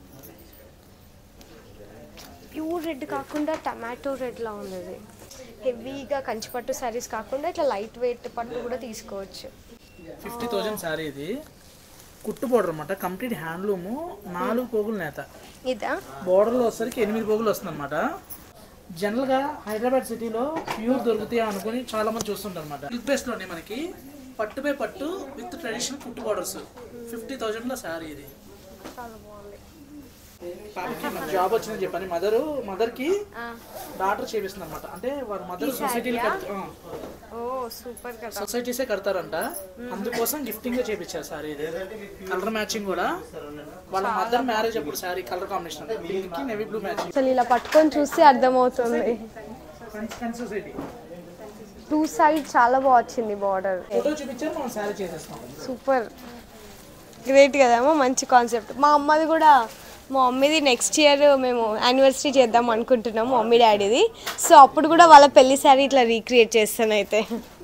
ప్యూర్ రెడ్ కాకుండా టమాటో రెడ్లా ఉంది ఇది హెవీగా కంచిపట్టు శారీస్ కాకుండా ఇట్లా లైట్ వెయిట్ పట్టు కూడా తీసుకోవచ్చు ఫిఫ్టీ థౌజండ్ శారీ ఇది కుట్టు బోర్డర్ అనమాట కంప్లీట్ హ్యాండ్లూమ్ నాలుగు పోగులు నేత ఇదా బోర్డర్లో వచ్చేసరికి ఎనిమిది పోగులు వస్తుంది అనమాట జనరల్గా హైదరాబాద్ సిటీలో ప్యూర్ దొరుకుతాయి అనుకుని చాలా మంది చూస్తుంటారు అనమాట సిల్క్ బేస్లోనే మనకి పట్టు బై పట్టు విత్ ట్రెడిషనల్ కుట్టు బోర్డర్స్ ఫిఫ్టీ థౌజండ్లో శారీ ఇది చాలా బాగుంది పాపకి మనకి జాబ్ వచ్చిందని చెప్పని మదర్ మదర్కి డాటర్ చేపిస్తుంది అనమాట అంటే వారి మదర్ సొసైటీలు ఓ సూపర్ కదా సొసైటీసే కడతారంట అందుకోసం గిఫ్టింగ్ గా చేపించారు సారీ ఇది కలర్ మ్యాచింగ్ కూడా వాళ్ళ మదర్ మ్యారేజ్ అప్పుడు సారీ కలర్ కాంబినేషన్ దీనికి నెవీ బ్లూ మ్యాచింగ్ అసలు ఇలా పట్టుకొని చూస్తే అర్థమవుతుంది సొసైటీ టూ సైడ్ చాలా బాగా వచ్చింది బార్డర్ ఫోటో చూపించారు మనం సారీ చేసేస్తాం సూపర్ గ్రేట్ కదమ్మా మంచి కాన్సెప్ట్ మా అమ్మది కూడా మా మమ్మీది నెక్స్ట్ ఇయర్ మేము యానివర్సరీ చేద్దాం అనుకుంటున్నాం మా మమ్మీ డాడీది సో అప్పుడు కూడా వాళ్ళ పెళ్లి శారీ ఇట్లా రీక్రియేట్ చేస్తాను అయితే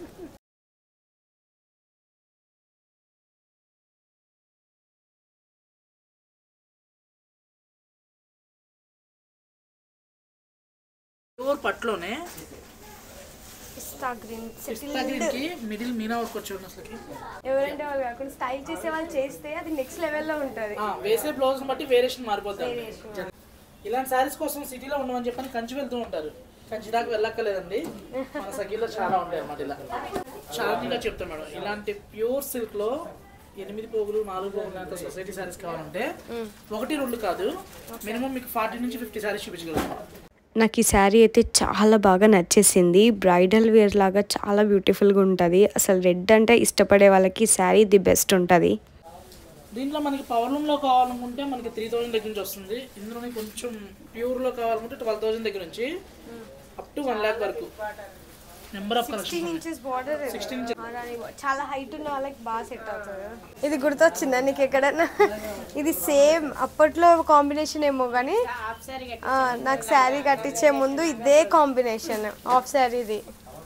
ప్యూర్ పట్టులోనే పిస్తా గ్రీన్ పిస్తా గ్రీన్ కి మిడిల్ మీనా వర్క్ వచ్చి అసలుకి ఎవరంటే వాళ్ళు కాకుండా స్టైల్ చేసే వాళ్ళు చేస్తే అది నెక్స్ట్ లెవెల్లో ఉంటుంది ఆ, వేసే బ్లౌజ్ బట్టి వేరియేషన్ మారిపోతుంది ఇలాంటి శారీస్ కోసం సిటీలో ఉండమని చెప్పని కంచి వెళ్తూ ఉంటారు కంచి దాకా వెళ్ళక్కర్లేదండి మన సఖీలో చాలా ఉంటాయి అన్నమాట ఇలా ఛాలెంజింగ్ చెప్తాను మేడం ఇలాంటి ప్యూర్ సిల్క్ లో ఎనిమిది పోగులు నాలుగు పోగులు అంత సొసైటీ శారీస్ కావాలంటే ఒకటి రెండు కాదు మినిమం మీకు ఫార్టీ నుంచి ఫిఫ్టీ శారీస్ చూపించగలుగుతాం నాకు ఈ శారీ అయితే చాలా బాగా నచ్చేసింది బ్రైడల్ వేర్ లాగా చాలా బ్యూటిఫుల్గా ఉంటుంది అసలు రెడ్ అంటే ఇష్టపడే వాళ్ళకి ఈ శారీ ది బెస్ట్ ఉంటుంది దీంట్లో మనకి పవర్ లూమ్ లో కావాలనుకుంటే మనకి త్రీ థౌసండ్ దగ్గర నుంచి వస్తుంది ఇందులోనే కొంచెం ప్యూర్ లో కావాలనుకుంటే ట్వెల్వ్ థౌసండ్ దగ్గర నుంచి అప్ టు వన్ ల్యాక్ వరకు number of collection inches border sixteen చాలా హైట్ ఉన్న వాళ్ళకి బాగా సెట్ అవుతుంది ఇది గుర్తొచ్చిందా నీకు ఎక్కడన్నా ఇది సేమ్ అప్పట్లో కాంబినేషన్ ఏమో కానీ ఆ, నాకు శారీ కట్టించే ముందు ఇదే కాంబినేషన్ ఆఫ్ శారీది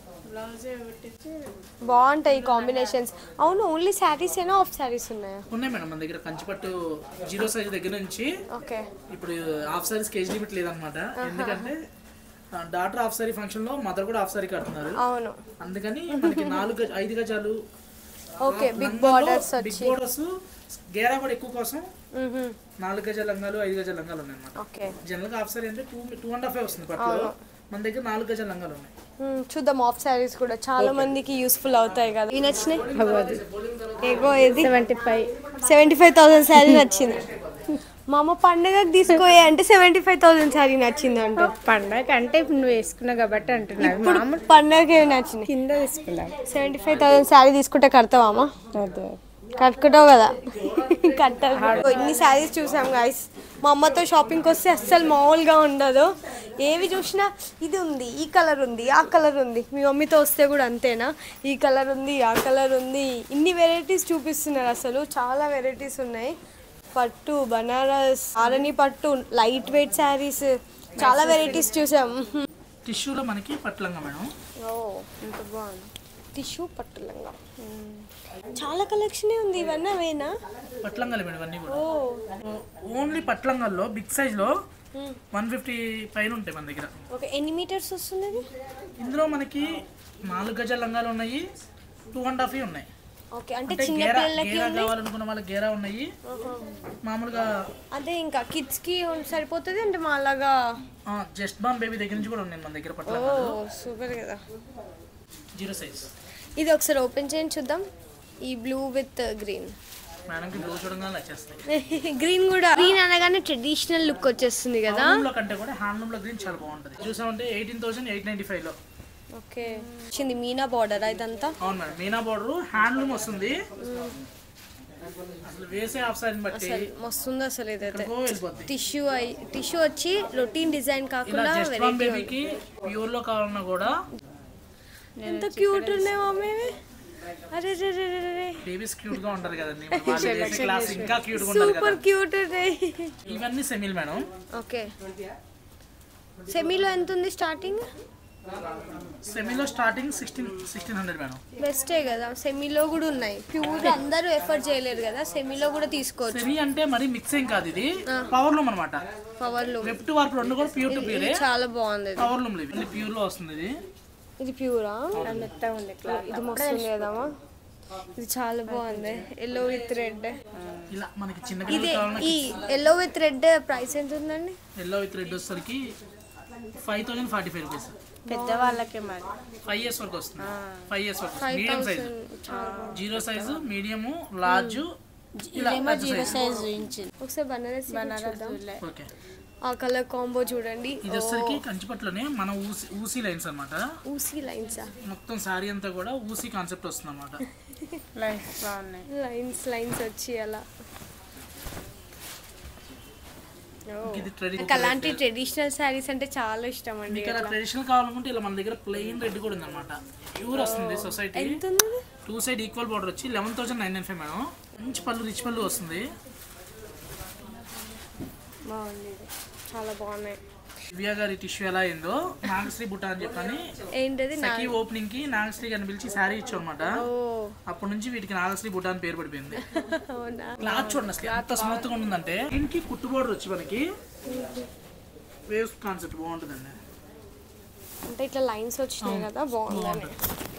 బాగుంటాయి ఈ కాంబినేషన్స్ అవును ఓన్లీ శారీస్ ఏనా ఆఫ్ శారీస్ ఉన్నాయా ఉన్నాయి మేడం మన దగ్గర కంచిపట్టు జీరో సైజ్ దగ్గర నుంచి ఓకే ఇప్పుడు హాఫ్ సారీస్ కేజీ లిమిట్ లేదనమాట ఎందుకంటే డాటర్ హాఫ్ సారీ ఫంక్షన్ లో మదర్ కూడా హాఫ్ సారీ కడుతున్నారు అవును అందుకని మనకి నాలుగు గజ ఐదు గజాలు ఓకే బిగ్ బార్డర్స్ బిగ్ వచ్చి బోర్డర్స్ గేరా కూడా ఎక్కువ కోసం మ్హూ. నాలుగు గజాల లంగాలు ఐదు గజాల లంగాలు ఉన్నాయి అనమాట ఓకే జనరల్ గా హాఫ్ సారీ అంటే టూ టూ అండ్ హాఫ్ వస్తుంది పట్టులో మన దగ్గర నాలుగు గజాల లంగాలు ఉన్నాయి మ్మ్, చూద్దాం ఆఫ్ శారీస్ కూడా చాలా మందికి యూస్ఫుల్ అవుతాయి కదా ఇవి నచ్చినాయి ఏగో ఇది seventy five seventy five thousand sari నచ్చింది మా అమ్మ పండగకి తీసుకోయే అంటే సెవెంటీ ఫైవ్ థౌసండ్ శారీ నచ్చింది అంట పండగ అంటే ఇప్పుడు నువ్వు వేసుకున్నావు కాబట్టి అంటున్నాను ఇప్పుడు పండగకి ఏమి నచ్చింది కింద తీసుకున్నావు సెవెంటీ ఫైవ్ థౌసండ్ శారీ తీసుకుంటే కడతావా అమ్మ అదే కట్టుకుంటావు కదా కట్టాలి ఇన్ని శారీస్ చూసాం గాయస్ మా అమ్మతో షాపింగ్కి వస్తే అస్సలు మామూలుగా ఉండదు ఏవి చూసినా ఇది ఉంది ఈ కలర్ ఉంది ఆ కలర్ ఉంది మీ మమ్మీతో వస్తే కూడా అంతేనా ఈ కలర్ ఉంది ఆ కలర్ ఉంది ఇన్ని వెరైటీస్ చూపిస్తున్నారు అసలు చాలా వెరైటీస్ ఉన్నాయి పట్టు బనారస్ ఆరణి పట్టు లైట్ వెయిట్ శారీస్ చాలా వెరైటీస్ చూసాం టిష్యూలో మనకి పట్లంగా మేడం ఓ ఇంత బాగుంది టిష్యూ పట్టులంగా చాలా కలెక్షనే ఉంది ఇవన్నీ అవేనా పట్లంగాలు మేడం ఇవన్నీ కూడా ఓ ఓన్లీ పట్లంగాల్లో బిగ్ సైజ్ లో వన్ ఫిఫ్టీ పైన ఉంటాయి మన దగ్గర ఓకే ఎన్ని మీటర్స్ వస్తుంది అది ఇందులో మనకి నాలుగు గజాల లంగాలు ఉన్నాయి టూ అండ్ హాఫ్ ఉన్నాయి ఓకే అంటే అంటే చిన్న గేరా పిల్లలకి గేరా కావాలనుకున్న వాళ్ళకి గేరా ఉన్నాయి మామూలుగా అదే ఇంకా కిడ్స్ కి సరిపోతుంది అంటే మా అలాగా జస్ట్ బామ్ బేబీ దగ్గర నుంచి కూడా ఉన్నాయి మన దగ్గర ఓ పట్ల సూపర్ కదా జీరో సైజ్ ఇది ఒకసారి ఓపెన్ చేయండి చూద్దాం ఈ బ్లూ విత్ గ్రీన్ మేడంకి బ్లూ చూడగానే నచ్చేస్తాయి గ్రీన్ కూడా గ్రీన్ అనగానే ట్రెడిషనల్ లుక్ వచ్చేస్తుంది కదా హ్యాండ్లూమ్ లో కంటే కూడా హ్యాండ్లూమ్ లో గ్రీన్ చాలా బాగుంటుంది చూసామంటే eighteen thousand eight ninety five లో ఓకే వచ్చింది మీనా బార్డర్ ఇదంతా అవును మేడం మీనా బార్డర్ హ్యాండ్లూమ్ వస్తుంది అసలు వేసే ఆఫ్ సైడ్ బట్టి మస్తుంది అసలు ఇదైతే ఎక్కడికో వెళ్ళిపోద్ది టిష్యూ అయి టిష్యూ వచ్చి రొటీన్ డిజైన్ ఇలా కాకుండా జస్ట్ వన్ బేబీకి ప్యూర్ లో కావాలన్నా కూడా ఎంత క్యూట్ ఉన్నాయి మమ్మీ అరే రే రే రే రే బేబీస్ క్యూట్ గా ఉంటారు కదండి వాళ్ళు వేసే క్లాస్ ఇంకా క్యూట్ గా ఉంటారు కదా సూపర్ క్యూట్ ఉన్నాయి ఇవన్నీ సెమీల్ మేడం ఓకే సెమీలో ఎంత ఉంది స్టార్టింగ్ సెమీలో starting sixteen sixteen hundred madam బెస్టే కదా సెమీలో కూడా ఉన్నాయి ప్యూర్ అందరూ ఎఫర్ట్ చేయలేరు కదా సెమీలో కూడా తీసుకోవచ్చు సెమీ అంటే మరి మిక్స్ ఏం కాదు ఇది పవర్ లూమ్ అనమాట పవర్ లూమ్ లెఫ్ట్ వార్ప్ రెండు కూడా ప్యూర్ టు ప్యూరే చాలా బాగుంది ఇది. పవర్ లూమ్ ఇవి ప్యూర్ లో వస్తుంది ఇది ఇది ప్యూరా మెత్తగా ఉంది క్లాత్ ఇది మస్తు ఉంది కదమ్మా ఇది చాలా బాగుంది ఎల్లో విత్ రెడ్ ఇలా మనకి చిన్న ఇది పిల్లలు కావాలన్నా ఈ ఎల్లో విత్ రెడ్ ప్రైస్ ఎంత ఉందండి ఎల్లో విత్ రెడ్ వచ్చేసరికి five thousand forty five rupees పెద్ద వాళ్ళకే మరి ఫైవ్ ఇయర్స్ వరకు వస్తుంది ఫైవ్ ఇయర్స్ వరకు five medium size thousand zero size medium large ఇలా ఇదేమో జీరో సైజ్ చూపించింది ఒకసారి బనారసి చూద్దాం ఓకే ఆ కలర్ కాంబో చూడండి ఇది వచ్చేసరికి కంచిపట్లోనే మన ఊసి ఊసీ లైన్స్ అన్నమాట ఊసీ లైన్సా మొత్తం శారీ అంతా కూడా ఊసీ కాన్సెప్ట్ వస్తుంది అనమాట లైఫ్ బాగున్నాయి లైన్స్ లైన్స్ వచ్చి అలా ఇది ట్రెడిషనల్ నాకు అలాంటి ట్రెడిషనల్ శారీస్ అంటే చాలా ఇష్టం అండి మీకు అలా ట్రెడిషనల్ కావాలనుకుంటే ఇలా మన దగ్గర ప్లెయిన్ రెడ్ కూడా ఉంది అనమాట ప్యూర్ వస్తుంది సొసైటీ ఎంత ఉంది ఇది? టూ సైడ్ ఈక్వల్ బార్డర్ వచ్చి eleven thousand nine nine five madam మంచి పళ్ళు రిచ్ పళ్ళు వస్తుంది బాగుంది ఇది చాలా బాగున్నాయి దివ్య గారి టిష్యూ ఎలా అయిందో నాగశ్రీ బుట్ట అని చెప్పని ఏంటది నా సఖీ ఓపెనింగ్ కి నాగశ్రీ గారిని పిలిచి శారీ ఇచ్చాం అనమాట ఓ అప్పటి నుంచి వీటికి నాగశ్రీ బుట్ట అని పేరు పడిపోయింది అవునా క్లాత్ చూడండి అసలు ఎంత స్మూత్ గా ఉంటుందంటే దీనికి కుట్టు బోర్డర్ వచ్చి మనకి వేవ్స్ కాన్సెప్ట్ బాగుంటుందండి అంటే ఇట్లా లైన్స్ వచ్చినాయి కదా బాగుందని బాగుంటుంది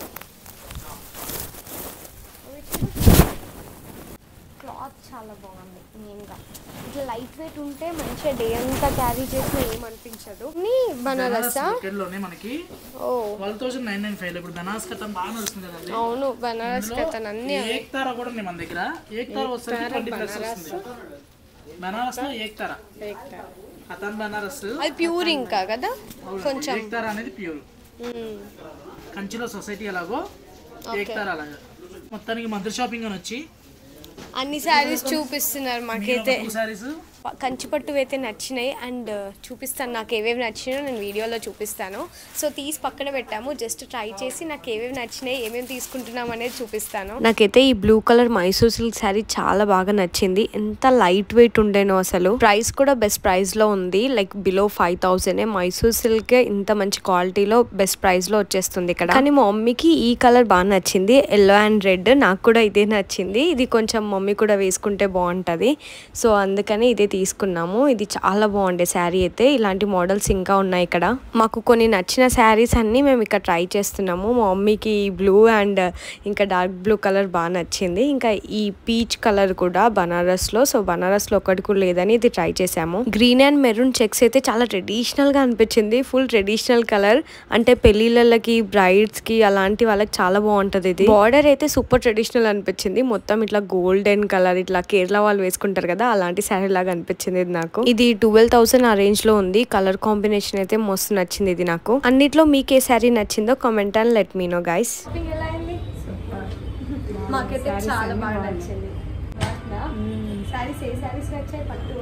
క్లాత్ చాలా బాగుంది మెయిన్గా ఇట్లా లైట్ వెయిట్ ఉంటే మంచిగా డే అంతా క్యారీ చేసినా ఏమనిపించదు నీ బనారసా బ్రొకెట్ లోనే మనకి ఓ twelve thousand nine nine five ఇప్పుడు బనారస్ కట్టన్ బాగా నడుస్తుంది కదండి అవును బనారస్ కథన్ అన్ని ఏక్ తారా కూడా ఉంది మన దగ్గర ఏక్ తారా వస్తుంది ట్వంటీ ప్లస్ వస్తుంది బనారస్ లో ఏక్ తారా కథన్ బనారస్ అది ప్యూర్ ఇంకా కదా కొంచెం ఏక్ తారా అనేది ప్యూర్ మ్మ్. కంచిలో సొసైటీ ఎలాగో ఏక్ తారా అలాగా మొత్తానికి మంత్రి షాపింగ్ అని వచ్చి అన్ని శారీస్ చూపిస్తున్నారు మాకైతే టూ సారీస్ కంచిపట్టు అయితే నచ్చినాయి అండ్ చూపిస్తాను నాకు ఏవేవి నచ్చినాయో నేను వీడియోలో చూపిస్తాను సో తీసి పక్కన పెట్టాము జస్ట్ ట్రై చేసి నాకు ఏవేవి నచ్చినాయి ఏమేమి తీసుకుంటున్నాం అనేది చూపిస్తాను నాకైతే ఈ blue colour Mysore silk sari చాలా బాగా నచ్చింది ఎంత లైట్ వెయిట్ ఉండేనో అసలు ప్రైస్ కూడా బెస్ట్ ప్రైస్ లో ఉంది like below five thousand Mysore silk ఇంత మంచి క్వాలిటీలో బెస్ట్ ప్రైస్ లో వచ్చేస్తుంది ఇక్కడ కానీ మా మమ్మీకి ఈ కలర్ బాగా నచ్చింది ఎల్లో అండ్ రెడ్ నాకు కూడా ఇదే నచ్చింది ఇది కొంచెం మమ్మీ కూడా వేసుకుంటే బాగుంటది సో అందుకని ఇదే తీసుకున్నాము ఇది చాలా బాగుండే శారీ అయితే ఇలాంటి మోడల్స్ ఇంకా ఉన్నాయి ఇక్కడ మాకు కొన్ని నచ్చిన శారీస్ అన్ని మేము ఇక్కడ ట్రై చేస్తున్నాము మా మమ్మీకి బ్లూ అండ్ ఇంకా డార్క్ బ్లూ కలర్ బాగా నచ్చింది ఇంకా ఈ పీచ్ కలర్ కూడా బనారస్ లో సో బనారస్ లో ఒకటి కూడా లేదని ఇది ట్రై చేసాము గ్రీన్ అండ్ మెరూన్ చెక్స్ అయితే చాలా ట్రెడిషనల్ గా అనిపించింది ఫుల్ ట్రెడిషనల్ కలర్ అంటే పెళ్లిళ్ళకి బ్రైడ్స్ కి అలాంటి వాళ్ళకి చాలా బాగుంటది ఇది బార్డర్ అయితే సూపర్ ట్రెడిషనల్ అనిపించింది మొత్తం ఇట్లా గోల్డెన్ కలర్ ఇట్లా కేరళ వాళ్ళు వేసుకుంటారు కదా అలాంటి శారీ లాగా అనిపించింది ఇది నాకు ఇది ట్వెల్వ్ థౌసండ్ ఆ రేంజ్ లో ఉంది కలర్ కాంబినేషన్ అయితే మస్తు నచ్చింది ఇది నాకు అన్నిట్లో మీకు ఏ శారీ నచ్చిందో comment and let me know guys ఎలా అయింది మాకైతే చాలా బాగా నచ్చింది శారీస్ ఏ శారీస్ నచ్చాయి పట్టు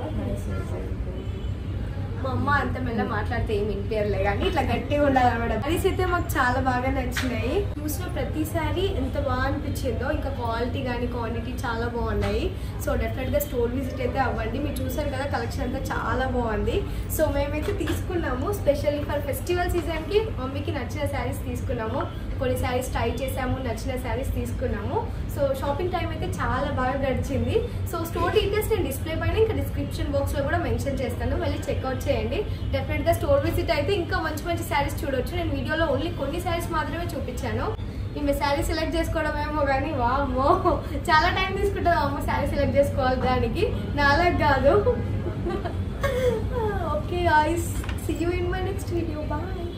మా అమ్మ అంత మెల్ల మాట్లాడితే ఏం వినిపించలే కానీ ఇట్లా గట్టిగా ఉండాలన్నమాట శారీస్ అయితే మాకు చాలా బాగా నచ్చినాయి చూసిన ప్రతిసారి ఎంత బాగా అనిపించిందో ఇంకా క్వాలిటీ కానీ క్వాంటిటీ చాలా బాగున్నాయి సో డెఫినెట్గా స్టోర్ విజిట్ అయితే అవ్వండి మీరు చూసారు కదా కలెక్షన్ అంతా చాలా బాగుంది సో మేమైతే తీసుకున్నాము స్పెషల్లీ ఫర్ ఫెస్టివల్ సీజన్కి మమ్మీకి నచ్చిన శారీస్ తీసుకున్నాము కొన్ని శారీస్ ట్రై చేసాము నచ్చిన శారీస్ తీసుకున్నాము సో షాపింగ్ టైం అయితే చాలా బాగా గడిచింది సో స్టోర్ డీటెయిల్స్ నేను డిస్ప్లే పైన ఇంకా డిస్క్రిప్షన్ బాక్స్లో కూడా మెన్షన్ చేస్తాను వెళ్ళి చెక్అవుట్ చేయండి డెఫినెట్గా స్టోర్ విజిట్ అయితే ఇంకా మంచి మంచి శారీస్ చూడొచ్చు నేను వీడియోలో ఓన్లీ కొన్ని శారీస్ మాత్రమే చూపించాను ఈమె శారీ సెలెక్ట్ చేసుకోవడం ఏమో కానీ వామ్మో చాలా టైం తీసుకుంటుంది అమ్మ శారీ సెలెక్ట్ చేసుకోవాలి దానికి నాలా కాదు okay I'll see you in my next video bye